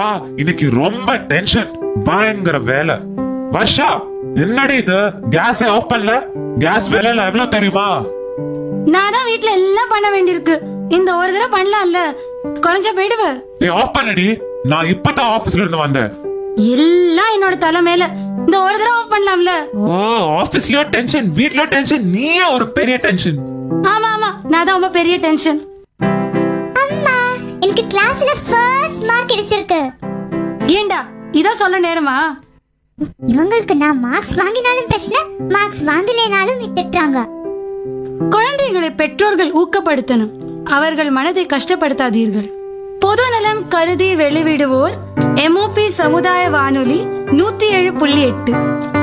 இன்னைக்கு ரொம்ப டென்ஷன் பயங்கர வேலை வர்ஷா என்னடி இது கேஸ் ஆஃப் பண்ணல கேஸ் விலை எவ்வளவு தெரியுமா நான் தான் வீட்ல எல்லாம் பண்ண வேண்டியிருக்கு இந்த ஒரு தடவை பண்ணலாம்ல குறைஞ்ச போயிடுவ ஏ ஆஃப் பண்ணடி நான் இப்பதான் ஆபீஸ்ல இருந்து வந்தேன் எல்லாம் என்னோட தலை மேல இந்த ஒரு தடவை ஆஃப் பண்ணலாம்ல ஓ ஆபீஸ்லயோ டென்ஷன் வீட்லயோ டென்ஷன் நீயே ஒரு பெரிய டென்ஷன் ஆமா ஆமா நான் தான் ரொம்ப பெரிய டென்ஷன் அம்மா எனக்கு கிளாஸ்ல ஃபர்ஸ்ட் மார்க் கிடைச்சிருக்கு ஏண்டா இதோ சொல்ல நேரமா இவங்களுக்கு நான் மார்க்ஸ் வாங்கினாலும் பிரச்சனை மார்க்ஸ் வாங்கலைனாலும் திட்டுறாங்க குழந்தைகளை பெற்றோர்கள் ஊக்கப்படுத்தணும் அவர்கள் மனதை கஷ்டப்படுத்தாதீர்கள் பொது நலம் கருதி வெளிவிடுவோர் எம்ஓபி சமுதாய வானொலி நூத்தி ஏழு புள்ளி எட்டு